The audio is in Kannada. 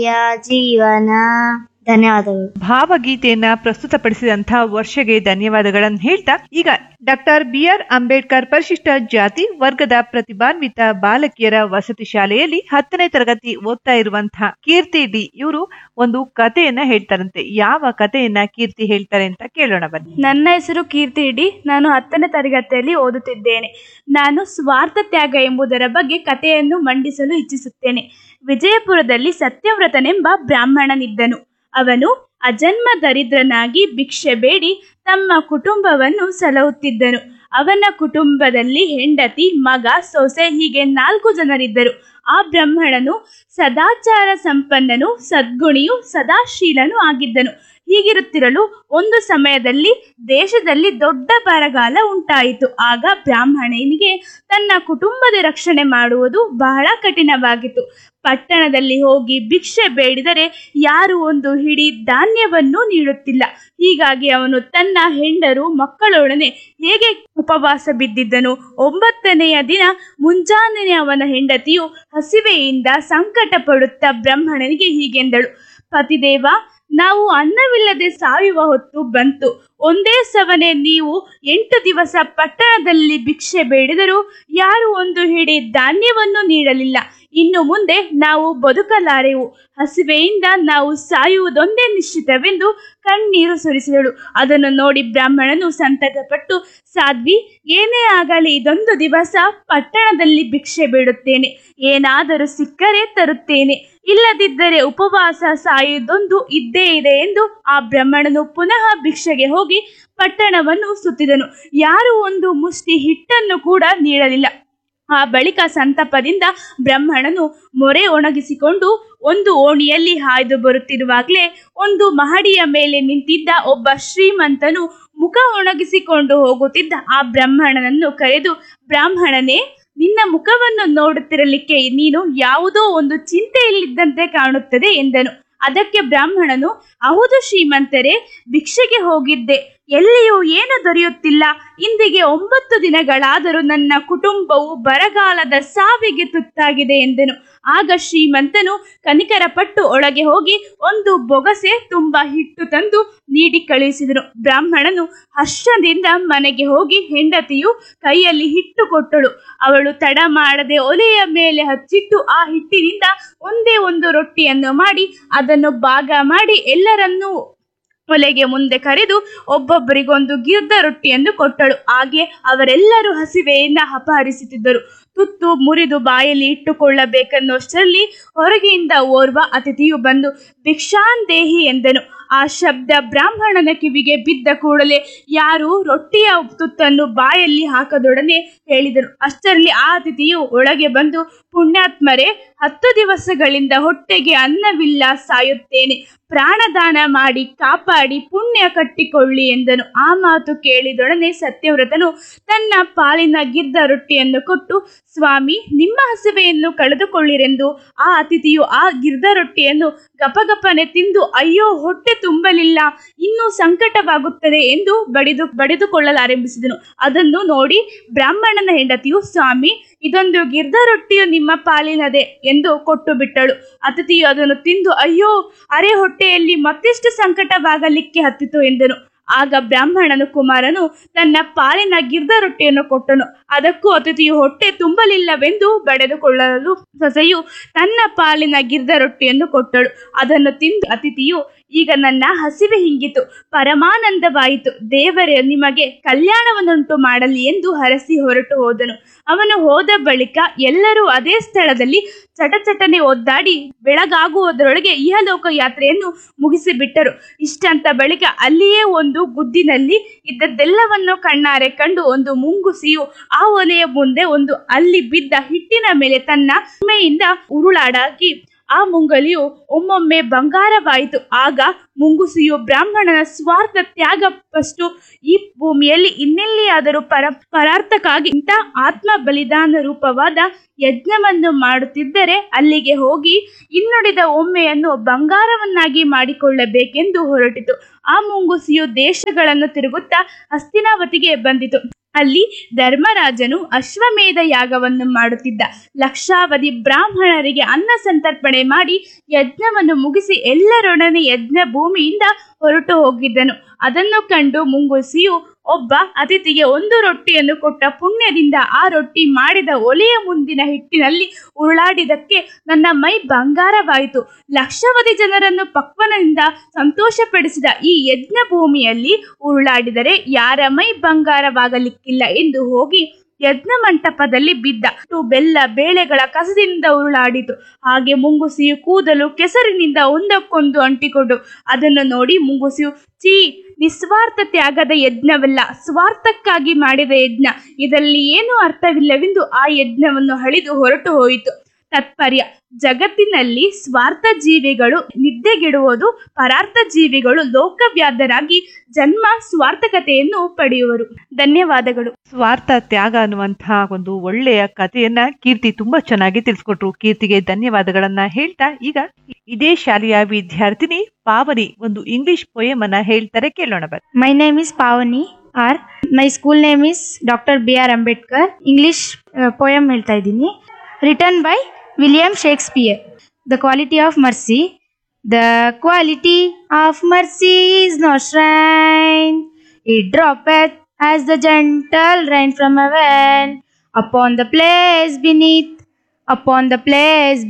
ಯ ಜೀವನ ಧನ್ಯವಾದಗಳು ಭಾವಗೀತೆಯನ್ನ ಪ್ರಸ್ತುತಪಡಿಸಿದಂತಹ ವರ್ಷಗೆ ಧನ್ಯವಾದಗಳನ್ನು ಹೇಳ್ತಾ ಈಗ ಡಾಕ್ಟರ್ ಬಿ ಆರ್ ಅಂಬೇಡ್ಕರ್ ಪರಿಶಿಷ್ಟ ಜಾತಿ ವರ್ಗದ ಪ್ರತಿಭಾನ್ವಿತ ಬಾಲಕಿಯರ ವಸತಿ ಶಾಲೆಯಲ್ಲಿ ಹತ್ತನೇ ತರಗತಿ ಓದ್ತಾ ಇರುವಂತಹ ಕೀರ್ತಿ ಡಿ ಇವರು ಒಂದು ಕಥೆಯನ್ನ ಹೇಳ್ತಾರಂತೆ ಯಾವ ಕಥೆಯನ್ನ ಕೀರ್ತಿ ಹೇಳ್ತಾರೆ ಅಂತ ಕೇಳೋಣ ಬನ್ನಿ ನನ್ನ ಹೆಸರು ಕೀರ್ತಿ ಇಡಿ ನಾನು ಹತ್ತನೇ ತರಗತಿಯಲ್ಲಿ ಓದುತ್ತಿದ್ದೇನೆ ನಾನು ಸ್ವಾರ್ಥ ತ್ಯಾಗ ಎಂಬುದರ ಬಗ್ಗೆ ಕಥೆಯನ್ನು ಮಂಡಿಸಲು ಇಚ್ಛಿಸುತ್ತೇನೆ ವಿಜಯಪುರದಲ್ಲಿ ಸತ್ಯವ್ರತನೆಂಬ ಬ್ರಾಹ್ಮಣನಿದ್ದನು ಅವನು ಅಜನ್ಮ ದರಿದ್ರನಾಗಿ ಭಿಕ್ಷೆ ಬೇಡಿ ತಮ್ಮ ಕುಟುಂಬವನ್ನು ಸಲಹುತ್ತಿದ್ದನು ಅವನ ಕುಟುಂಬದಲ್ಲಿ ಹೆಂಡತಿ ಮಗ ಸೊಸೆ ಹೀಗೆ ನಾಲ್ಕು ಜನರಿದ್ದರು ಆ ಬ್ರಾಹ್ಮಣನು ಸದಾಚಾರ ಸಂಪನ್ನನು ಸದ್ಗುಣಿಯು ಸದಾಶೀಲನೂ ಆಗಿದ್ದನು ಹೀಗಿರುತ್ತಿರಲು ಒಂದು ಸಮಯದಲ್ಲಿ ದೇಶದಲ್ಲಿ ದೊಡ್ಡ ಬರಗಾಲ ಉಂಟಾಯಿತು ಆಗ ಬ್ರಾಹ್ಮಣನಿಗೆ ತನ್ನ ಕುಟುಂಬದ ರಕ್ಷಣೆ ಮಾಡುವುದು ಬಹಳ ಕಠಿಣವಾಗಿತ್ತು ಪಟ್ಟಣದಲ್ಲಿ ಹೋಗಿ ಭಿಕ್ಷೆ ಬೇಡಿದರೆ ಯಾರು ಒಂದು ಹಿಡಿ ಧಾನ್ಯವನ್ನು ನೀಡುತ್ತಿಲ್ಲ ಹೀಗಾಗಿ ಅವನು ತನ್ನ ಹೆಂಡರು ಮಕ್ಕಳೊಡನೆ ಹೇಗೆ ಉಪವಾಸ ಬಿದ್ದಿದ್ದನು ಒಂಬತ್ತನೆಯ ದಿನ ಮುಂಜಾನೆ ಅವನ ಹೆಂಡತಿಯು ಹಸಿವೆಯಿಂದ ಸಂಕಟ ಪಡುತ್ತಾ ಬ್ರಾಹ್ಮಣನಿಗೆ ಹೀಗೆಂದಳು ಪತಿದೇವ ನಾವು ಅನ್ನವಿಲ್ಲದೆ ಸಾಯುವ ಹೊತ್ತು ಬಂತು ಒಂದೇ ಸವನೆ ನೀವು ಎಂಟು ದಿವಸ ಪಟ್ಟಣದಲ್ಲಿ ಭಿಕ್ಷೆ ಬೇಡಿದರೂ ಯಾರು ಒಂದು ಹಿಡಿ ಧಾನ್ಯವನ್ನು ನೀಡಲಿಲ್ಲ ಇನ್ನು ಮುಂದೆ ನಾವು ಬದುಕಲಾರೆವು ಹಸಿವೆಯಿಂದ ನಾವು ಸಾಯುವುದೊಂದೇ ನಿಶ್ಚಿತವೆಂದು ಕಣ್ಣೀರು ಸುರಿಸಿದಳು ಅದನ್ನು ನೋಡಿ ಬ್ರಾಹ್ಮಣನು ಸಂತಟಪಟ್ಟು ಸಾಧ್ವಿ ಏನೇ ಆಗಲಿ ಇದೊಂದು ದಿವಸ ಪಟ್ಟಣದಲ್ಲಿ ಭಿಕ್ಷೆ ಬೇಡುತ್ತೇನೆ ಏನಾದರೂ ಸಿಕ್ಕರೆ ತರುತ್ತೇನೆ ಇಲ್ಲದಿದ್ದರೆ ಉಪವಾಸ ಸಾಯುವುದೊಂದು ಇದ್ದೇ ಇದೆ ಎಂದು ಆ ಬ್ರಾಹ್ಮಣನು ಪುನಃ ಭಿಕ್ಷೆಗೆ ಹೋಗಿ ಪಟ್ಟಣವನ್ನು ಸುತ್ತಿದನು ಯಾರು ಒಂದು ಮುಷ್ಟಿ ಹಿಟ್ಟನ್ನು ಕೂಡ ನೀಡಲಿಲ್ಲ ಆ ಬಳಿಕ ಸಂತಾಪದಿಂದ ಬ್ರಾಹ್ಮಣನು ಮೊರೆ ಒಣಗಿಸಿಕೊಂಡು ಒಂದು ಓಣಿಯಲ್ಲಿ ಹಾಯ್ದು ಬರುತ್ತಿರುವಾಗಲೇ ಒಂದು ಮಹಡಿಯ ಮೇಲೆ ನಿಂತಿದ್ದ ಒಬ್ಬ ಶ್ರೀಮಂತನು ಮುಖ ಒಣಗಿಸಿಕೊಂಡು ಹೋಗುತ್ತಿದ್ದ ಆ ಬ್ರಾಹ್ಮಣನನ್ನು ಕರೆದು ಬ್ರಾಹ್ಮಣನೇ ನಿನ್ನ ಮುಖವನ್ನು ನೋಡುತ್ತಿರಲಿಕ್ಕೆ ನೀನು ಯಾವುದೋ ಒಂದು ಚಿಂತೆಯಲ್ಲಿದ್ದಂತೆ ಕಾಣುತ್ತದೆ ಎಂದನು ಅದಕ್ಕೆ ಬ್ರಾಹ್ಮಣನು ಹೌದು ಶ್ರೀಮಂತರೇ ಭಿಕ್ಷೆಗೆ ಹೋಗಿದ್ದೆ ಎಲ್ಲಿಯೂ ಏನು ದೊರೆಯುತ್ತಿಲ್ಲ ಇಂದಿಗೆ ಒಂಬತ್ತು ದಿನಗಳಾದರೂ ನನ್ನ ಕುಟುಂಬವು ಬರಗಾಲದ ಸಾವಿಗೆ ತುತ್ತಾಗಿದೆ ಎಂದನು ಆಗ ಶ್ರೀಮಂತನು ಕನಿಕರಪಟ್ಟು ಒಳಗೆ ಹೋಗಿ ಒಂದು ಬೊಗಸೆ ತುಂಬ ಹಿಟ್ಟು ತಂದು ನೀಡಿ ಕಳುಹಿಸಿದನು ಬ್ರಾಹ್ಮಣನು ಹರ್ಷದಿಂದ ಮನೆಗೆ ಹೋಗಿ ಹೆಂಡತಿಯು ಕೈಯಲ್ಲಿ ಹಿಟ್ಟು ಕೊಟ್ಟಳು ಅವಳು ತಡ ಮಾಡದೆ ಒಲೆಯ ಮೇಲೆ ಹಚ್ಚಿಟ್ಟು ಆ ಹಿಟ್ಟಿನಿಂದ ಒಂದೇ ಒಂದು ರೊಟ್ಟಿಯನ್ನು ಮಾಡಿ ಅದನ್ನು ಭಾಗ ಮಾಡಿ ಎಲ್ಲರನ್ನೂ ಒಲೆಗೆ ಮುಂದೆ ಕರೆದು ಒಬ್ಬೊಬ್ಬರಿಗೊಂದು ಗಿರ್ದ ರೊಟ್ಟಿಯನ್ನು ಕೊಟ್ಟಳು ಹಾಗೆ ಅವರೆಲ್ಲರೂ ಹಸಿವೆಯಿಂದ ಅಪಹರಿಸುತ್ತಿದ್ದರು ತುತ್ತು ಮುರಿದು ಬಾಯಲ್ಲಿ ಇಟ್ಟುಕೊಳ್ಳಬೇಕನ್ನೋಷ್ಟರಲ್ಲಿ ಹೊರಗೆಯಿಂದ ಓರ್ವ ಅತಿಥಿಯು ಬಂದು ಭಿಕ್ಷಾಂದೇಹಿ ಎಂದನು ಆ ಶಬ್ದ ಬ್ರಾಹ್ಮಣನ ಕಿವಿಗೆ ಬಿದ್ದ ಕೂಡಲೇ ಯಾರು ರೊಟ್ಟಿಯ ತುತ್ತನ್ನು ಬಾಯಲ್ಲಿ ಹಾಕದೊಡನೆ ಹೇಳಿದರು ಅಷ್ಟರಲ್ಲಿ ಆ ಅತಿಥಿಯು ಒಳಗೆ ಬಂದು ಪುಣ್ಯಾತ್ಮರೇ ಹತ್ತು ದಿವಸಗಳಿಂದ ಹೊಟ್ಟೆಗೆ ಅನ್ನವಿಲ್ಲ ಸಾಯುತ್ತೇನೆ ಪ್ರಾಣದಾನ ಮಾಡಿ ಕಾಪಾಡಿ ಪುಣ್ಯ ಕಟ್ಟಿಕೊಳ್ಳಿ ಎಂದನು ಆ ಮಾತು ಕೇಳಿದೊಡನೆ ಸತ್ಯವ್ರತನು ತನ್ನ ಪಾಲಿನ ಗಿದ್ದ ರೊಟ್ಟಿಯನ್ನು ಕೊಟ್ಟು ಸ್ವಾಮಿ ನಿಮ್ಮ ಹಸಿವೆಯನ್ನು ಕಳೆದುಕೊಳ್ಳಿರೆಂದು ಆ ಅತಿಥಿಯು ಆ ಗಿರ್ದ ರೊಟ್ಟಿಯನ್ನು ಗಪಗಪನೆ ತಿಂದು ಅಯ್ಯೋ ಹೊಟ್ಟೆ ತುಂಬಲಿಲ್ಲ ಇನ್ನೂ ಸಂಕಟವಾಗುತ್ತದೆ ಎಂದು ಬಡಿದು ಬಡಿದುಕೊಳ್ಳಲಾರಂಭಿಸಿದನು ಅದನ್ನು ನೋಡಿ ಬ್ರಾಹ್ಮಣನ ಹೆಂಡತಿಯು ಸ್ವಾಮಿ ಇದೊಂದು ಗಿರ್ದ ರೊಟ್ಟಿಯು ನಿಮ್ಮ ಪಾಲಿನದೆ ಎಂದು ಕೊಟ್ಟು ಬಿಟ್ಟಳು ಅತಿಥಿಯು ಅದನ್ನು ತಿಂದು ಅಯ್ಯೋ ಅರೆ ಹೊಟ್ಟೆಯಲ್ಲಿ ಮತ್ತೆಷ್ಟು ಸಂಕಟವಾಗಲಿಕ್ಕೆ ಹತ್ತಿತು ಎಂದನು ಆಗ ಬ್ರಾಹ್ಮಣನು ಕುಮಾರನು ತನ್ನ ಪಾಲಿನ ಗಿರ್ದ ರೊಟ್ಟಿಯನ್ನು ಕೊಟ್ಟನು ಅದಕ್ಕೂ ಅತಿಥಿಯು ಹೊಟ್ಟೆ ತುಂಬಲಿಲ್ಲವೆಂದು ಬಡೆದುಕೊಳ್ಳಲು ಸೊಸೆಯು ತನ್ನ ಪಾಲಿನ ಗಿರ್ದ ರೊಟ್ಟಿಯನ್ನು ಕೊಟ್ಟಳು ಅದನ್ನು ತಿಂದು ಅತಿಥಿಯು ಈಗ ನನ್ನ ಹಸಿವೆ ಹಿಂಗಿತು ಪರಮಾನಂದವಾಯಿತು ದೇವರೇ ನಿಮಗೆ ಕಲ್ಯಾಣವನ್ನುಂಟು ಮಾಡಲಿ ಎಂದು ಹರಸಿ ಹೊರಟು ಹೋದನು ಅವನು ಹೋದ ಬಳಿಕ ಎಲ್ಲರೂ ಅದೇ ಸ್ಥಳದಲ್ಲಿ ಚಟಚಟನೆ ಒದ್ದಾಡಿ ಬೆಳಗಾಗುವುದರೊಳಗೆ ಇಹಲೋಕ ಯಾತ್ರೆಯನ್ನು ಮುಗಿಸಿಬಿಟ್ಟರು ಇಷ್ಟಂತ ಬಳಿಕ ಅಲ್ಲಿಯೇ ಒಂದು ಗುದ್ದಿನಲ್ಲಿ ಇದ್ದದ್ದೆಲ್ಲವನ್ನು ಕಣ್ಣಾರೆ ಕಂಡು ಒಂದು ಮುಂಗುಸಿಯು ಆ ಒಲೆಯ ಮುಂದೆ ಒಂದು ಅಲ್ಲಿ ಬಿದ್ದ ಹಿಟ್ಟಿನ ಮೇಲೆ ತನ್ನ ಉಮೆಯಿಂದ ಉರುಳಾಡಾಗಿ ಆ ಮುಂಗಲಿಯು ಒಮ್ಮೊಮ್ಮೆ ಬಂಗಾರವಾಯಿತು ಆಗ ಮುಂಗುಸಿಯು ಬ್ರಾಹ್ಮಣನ ಸ್ವಾರ್ಥ ತ್ಯಾಗಪ್ಪಷ್ಟು ಈ ಭೂಮಿಯಲ್ಲಿ ಇನ್ನೆಲ್ಲಿಯಾದರೂ ಪರ ಪರಾರ್ಥಕ್ಕಾಗಿ ಇಂಥ ಆತ್ಮ ಬಲಿದಾನ ರೂಪವಾದ ಯಜ್ಞವನ್ನು ಮಾಡುತ್ತಿದ್ದರೆ ಅಲ್ಲಿಗೆ ಹೋಗಿ ಇನ್ನುಳಿದ ಒಮ್ಮೆಯನ್ನು ಬಂಗಾರವನ್ನಾಗಿ ಮಾಡಿಕೊಳ್ಳಬೇಕೆಂದು ಹೊರಟಿತು ಆ ಮುಂಗುಸಿಯು ದೇಶಗಳನ್ನು ತಿರುಗುತ್ತಾ ಹಸ್ತಿನಾವತಿಗೆ ಬಂದಿತು ಅಲ್ಲಿ ಧರ್ಮರಾಜನು ಅಶ್ವಮೇಧ ಯಾಗವನ್ನು ಮಾಡುತ್ತಿದ್ದ ಲಕ್ಷಾವಧಿ ಬ್ರಾಹ್ಮಣರಿಗೆ ಅನ್ನ ಸಂತರ್ಪಣೆ ಮಾಡಿ ಯಜ್ಞವನ್ನು ಮುಗಿಸಿ ಎಲ್ಲರೊಡನೆ ಯಜ್ಞ ಭೂಮಿಯಿಂದ ಹೊರಟು ಹೋಗಿದ್ದನು ಅದನ್ನು ಕಂಡು ಮುಂಗುಸಿಯು ಒಬ್ಬ ಅತಿಥಿಗೆ ಒಂದು ರೊಟ್ಟಿಯನ್ನು ಕೊಟ್ಟ ಪುಣ್ಯದಿಂದ ಆ ರೊಟ್ಟಿ ಮಾಡಿದ ಒಲೆಯ ಮುಂದಿನ ಹಿಟ್ಟಿನಲ್ಲಿ ಉರುಳಾಡಿದಕ್ಕೆ ನನ್ನ ಮೈ ಬಂಗಾರವಾಯಿತು ಲಕ್ಷಾವಧಿ ಜನರನ್ನು ಪಕ್ವನದಿಂದ ಸಂತೋಷಪಡಿಸಿದ ಈ ಯಜ್ಞ ಭೂಮಿಯಲ್ಲಿ ಉರುಳಾಡಿದರೆ ಯಾರ ಮೈ ಬಂಗಾರವಾಗಲಿಕ್ಕಿಲ್ಲ ಎಂದು ಹೋಗಿ ಯಜ್ಞ ಮಂಟಪದಲ್ಲಿ ಬಿದ್ದ ಇಟ್ಟು ಬೆಲ್ಲ ಬೇಳೆಗಳ ಕಸದಿಂದ ಉರುಳಾಡಿತು ಹಾಗೆ ಮುಂಗುಸಿಯು ಕೂದಲು ಕೆಸರಿನಿಂದ ಒಂದಕ್ಕೊಂದು ಅಂಟಿಕೊಂಡು ಅದನ್ನು ನೋಡಿ ಮುಂಗುಸಿಯು ಚೀ ನಿಸ್ವಾರ್ಥ ತ್ಯಾಗದ ಯಜ್ಞವಲ್ಲ ಸ್ವಾರ್ಥಕ್ಕಾಗಿ ಮಾಡಿದ ಯಜ್ಞ ಇದರಲ್ಲಿ ಏನೂ ಅರ್ಥವಿಲ್ಲವೆಂದು ಆ ಯಜ್ಞವನ್ನು ಹಳಿದು ಹೊರಟು ಹೋಯಿತು ತಾತ್ಪರ್ಯ ಜಗತ್ತಿನಲ್ಲಿ ಸ್ವಾರ್ಥ ಜೀವಿಗಳು ನಿದ್ದೆಗೆಡುವುದು ಪರಾರ್ಥ ಜೀವಿಗಳು ಲೋಕವ್ಯಾಧರಾಗಿ ಜನ್ಮ ಸ್ವಾರ್ಥಕತೆಯನ್ನು ಪಡೆಯುವರು ಧನ್ಯವಾದಗಳು ಸ್ವಾರ್ಥ ತ್ಯಾಗ ಅನ್ನುವಂತಹ ಒಂದು ಒಳ್ಳೆಯ ಕಥೆಯನ್ನ ಕೀರ್ತಿ ತುಂಬಾ ಚೆನ್ನಾಗಿ ತಿಳಿಸ್ಕೊಟ್ರು ಕೀರ್ತಿಗೆ ಧನ್ಯವಾದಗಳನ್ನ ಹೇಳ್ತಾ ಈಗ ಇದೇ ಶಾಲೆಯ ವಿದ್ಯಾರ್ಥಿನಿ ಪಾವನಿ ಒಂದು ಇಂಗ್ಲಿಷ್ ಪೊಯಮ್ ಅನ್ನ ಹೇಳ್ತಾರೆ ಕೇಳೋಣ ಬನ್ನಿ My name is Pavani R. My school name is Dr. B. R. Ambedkar. English uh, poem ಹೇಳ್ತಾ ಇದ್ದೀನಿ return by William Shakespeare the quality of mercy the quality of mercy is no shrine it droppeth as the gentle rain from heaven upon the place beneath upon the place